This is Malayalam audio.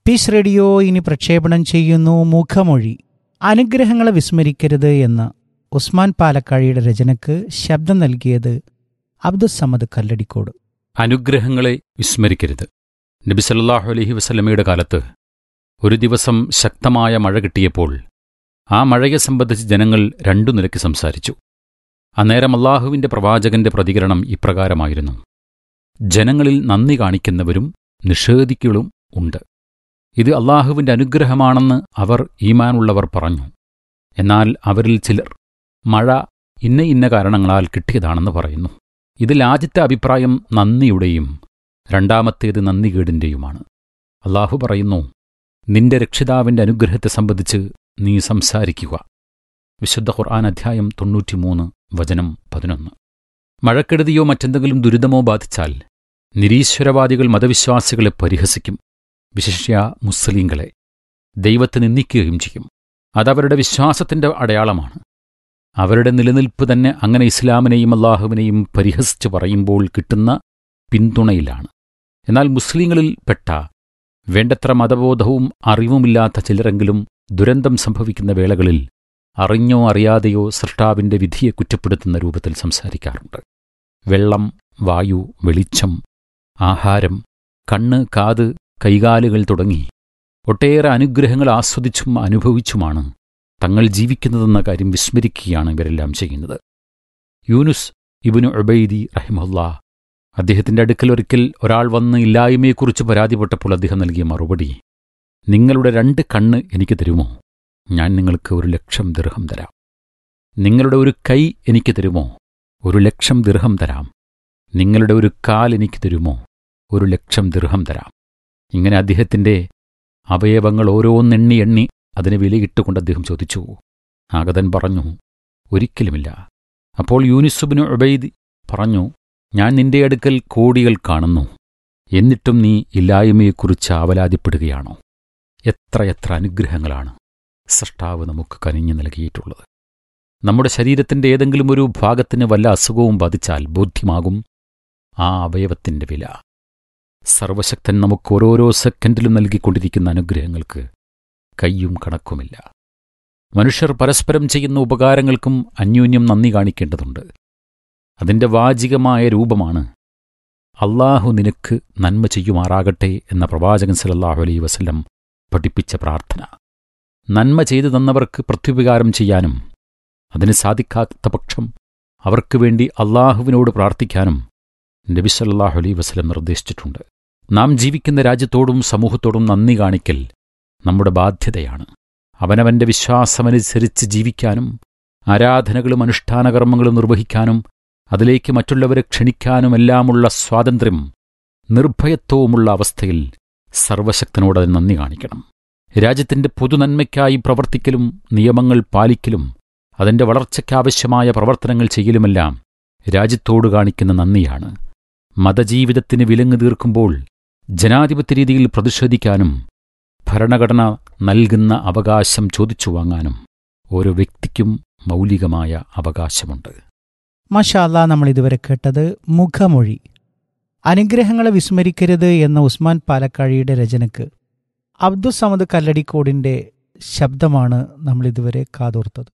പീസ് റേഡിയോ ഇനി പ്രക്ഷേപണം ചെയ്യുന്നു മുഖമൊഴി അനുഗ്രഹങ്ങളെ വിസ്മരിക്കരുത് എന്ന് ഉസ്മാൻ പാലക്കാഴിയുടെ രചനയ്ക്ക് ശബ്ദം നൽകിയത് അബ്ദുസമ്മദ് കല്ലടിക്കോട് അനുഗ്രഹങ്ങളെ വിസ്മരിക്കരുത് നബി സല്ലല്ലാഹു അലൈഹി വസല്ലമയുടെ കാലത്ത് ഒരു ദിവസം ശക്തമായ മഴ കിട്ടിയപ്പോൾ ആ മഴയെ സംബന്ധിച്ച് ജനങ്ങൾ രണ്ടു നിലയ്ക്ക് സംസാരിച്ചു അന്നേരം അള്ളാഹുവിന്റെ പ്രവാചകന്റെ പ്രതികരണം ഇപ്രകാരമായിരുന്നു ജനങ്ങളിൽ നന്ദി കാണിക്കുന്നവരും നിഷേധിക്കുകളും ഉണ്ട് ഇത് അള്ളാഹുവിന്റെ അനുഗ്രഹമാണെന്ന് അവർ ഈമാനുള്ളവർ പറഞ്ഞു എന്നാൽ അവരിൽ ചിലർ മഴ ഇന്ന ഇന്ന കാരണങ്ങളാൽ കിട്ടിയതാണെന്ന് പറയുന്നു ഇതിൽ ആദ്യത്തെ അഭിപ്രായം നന്ദിയുടെയും രണ്ടാമത്തേത് നന്ദികേടിന്റെയുമാണ് അള്ളാഹു പറയുന്നു നിന്റെ രക്ഷിതാവിന്റെ അനുഗ്രഹത്തെ സംബന്ധിച്ച് നീ സംസാരിക്കുക വിശുദ്ധ ഖുർആൻ അധ്യായം തൊണ്ണൂറ്റിമൂന്ന് വചനം പതിനൊന്ന് മഴക്കെടുതിയോ മറ്റെന്തെങ്കിലും ദുരിതമോ ബാധിച്ചാൽ നിരീശ്വരവാദികൾ മതവിശ്വാസികളെ പരിഹസിക്കും വിശിഷ്യ മുസ്ലിങ്ങളെ ദൈവത്തെ നിന്ദിക്കുകയും ചെയ്യും അതവരുടെ വിശ്വാസത്തിന്റെ അടയാളമാണ് അവരുടെ നിലനിൽപ്പ് തന്നെ അങ്ങനെ ഇസ്ലാമിനെയും അള്ളാഹുവിനെയും പരിഹസിച്ച് പറയുമ്പോൾ കിട്ടുന്ന പിന്തുണയിലാണ് എന്നാൽ മുസ്ലിങ്ങളിൽ പെട്ട വേണ്ടത്ര മതബോധവും അറിവുമില്ലാത്ത ചിലരെങ്കിലും ദുരന്തം സംഭവിക്കുന്ന വേളകളിൽ അറിഞ്ഞോ അറിയാതെയോ സൃഷ്ടാവിന്റെ വിധിയെ കുറ്റപ്പെടുത്തുന്ന രൂപത്തിൽ സംസാരിക്കാറുണ്ട് വെള്ളം വായു വെളിച്ചം ആഹാരം കണ്ണ് കാത് കൈകാലുകൾ തുടങ്ങി ഒട്ടേറെ അനുഗ്രഹങ്ങൾ ആസ്വദിച്ചും അനുഭവിച്ചുമാണ് തങ്ങൾ ജീവിക്കുന്നതെന്ന കാര്യം വിസ്മരിക്കുകയാണ് ഇവരെല്ലാം ചെയ്യുന്നത് യൂനുസ് ഇബിനു ഉബൈദി റഹിമുല്ല അദ്ദേഹത്തിന്റെ അടുക്കൽ ഒരിക്കൽ ഒരാൾ വന്ന് ഇല്ലായ്മയെക്കുറിച്ച് പരാതിപ്പെട്ടപ്പോൾ അദ്ദേഹം നൽകിയ മറുപടി നിങ്ങളുടെ രണ്ട് കണ്ണ് എനിക്ക് തരുമോ ഞാൻ നിങ്ങൾക്ക് ഒരു ലക്ഷം ദിർഹം തരാം നിങ്ങളുടെ ഒരു കൈ എനിക്ക് തരുമോ ഒരു ലക്ഷം ദിർഹം തരാം നിങ്ങളുടെ ഒരു കാൽ എനിക്ക് തരുമോ ഒരു ലക്ഷം ദിർഹം തരാം ഇങ്ങനെ അദ്ദേഹത്തിന്റെ അവയവങ്ങൾ ഓരോന്നെണ്ണി എണ്ണി അതിന് വിലയിട്ടുകൊണ്ട് അദ്ദേഹം ചോദിച്ചു ആഗതൻ പറഞ്ഞു ഒരിക്കലുമില്ല അപ്പോൾ യൂനിസുബിന് ഉബൈദ് പറഞ്ഞു ഞാൻ നിന്റെ അടുക്കൽ കോടികൾ കാണുന്നു എന്നിട്ടും നീ ഇല്ലായ്മയെക്കുറിച്ച് ആവലാതിപ്പെടുകയാണോ എത്രയെത്ര അനുഗ്രഹങ്ങളാണ് സൃഷ്ടാവ് നമുക്ക് കനിഞ്ഞു നൽകിയിട്ടുള്ളത് നമ്മുടെ ശരീരത്തിന്റെ ഏതെങ്കിലും ഒരു ഭാഗത്തിന് വല്ല അസുഖവും ബാധിച്ചാൽ ബോധ്യമാകും ആ അവയവത്തിന്റെ വില സർവശക്തൻ നമുക്ക് ഓരോരോ സെക്കൻഡിലും നൽകിക്കൊണ്ടിരിക്കുന്ന അനുഗ്രഹങ്ങൾക്ക് കയ്യും കണക്കുമില്ല മനുഷ്യർ പരസ്പരം ചെയ്യുന്ന ഉപകാരങ്ങൾക്കും അന്യോന്യം നന്ദി കാണിക്കേണ്ടതുണ്ട് അതിന്റെ വാചികമായ രൂപമാണ് അള്ളാഹു നിനക്ക് നന്മ ചെയ്യുമാറാകട്ടെ എന്ന പ്രവാചകൻ സലല്ലാഹു അലൈ വസല്ലം പഠിപ്പിച്ച പ്രാർത്ഥന നന്മ ചെയ്തു തന്നവർക്ക് പ്രത്യുപകാരം ചെയ്യാനും അതിന് സാധിക്കാത്ത പക്ഷം അവർക്ക് വേണ്ടി അള്ളാഹുവിനോട് പ്രാർത്ഥിക്കാനും നബി സല്ലാഹു അലൈ വസല്ലം നിർദ്ദേശിച്ചിട്ടുണ്ട് നാം ജീവിക്കുന്ന രാജ്യത്തോടും സമൂഹത്തോടും നന്ദി കാണിക്കൽ നമ്മുടെ ബാധ്യതയാണ് അവനവന്റെ വിശ്വാസമനുസരിച്ച് ജീവിക്കാനും ആരാധനകളും അനുഷ്ഠാനകർമ്മങ്ങളും നിർവഹിക്കാനും അതിലേക്ക് മറ്റുള്ളവരെ ക്ഷണിക്കാനുമെല്ലാമുള്ള സ്വാതന്ത്ര്യം നിർഭയത്വവുമുള്ള അവസ്ഥയിൽ സർവശക്തനോട് അത് നന്ദി കാണിക്കണം രാജ്യത്തിന്റെ പൊതുനന്മയ്ക്കായി പ്രവർത്തിക്കലും നിയമങ്ങൾ പാലിക്കലും അതിന്റെ വളർച്ചയ്ക്കാവശ്യമായ പ്രവർത്തനങ്ങൾ ചെയ്യലുമെല്ലാം രാജ്യത്തോട് കാണിക്കുന്ന നന്ദിയാണ് മതജീവിതത്തിന് വിലങ്ങ് തീർക്കുമ്പോൾ ജനാധിപത്യ രീതിയിൽ പ്രതിഷേധിക്കാനും ഭരണഘടന നൽകുന്ന അവകാശം ചോദിച്ചു വാങ്ങാനും ഓരോ വ്യക്തിക്കും മൗലികമായ അവകാശമുണ്ട് മഷാല്ല നമ്മൾ ഇതുവരെ കേട്ടത് മുഖമൊഴി അനുഗ്രഹങ്ങളെ വിസ്മരിക്കരുത് എന്ന ഉസ്മാൻ പാലക്കാഴിയുടെ രചനയ്ക്ക് അബ്ദുസമദ് കല്ലടിക്കോടിന്റെ ശബ്ദമാണ് നമ്മൾ ഇതുവരെ കാതോർത്തത്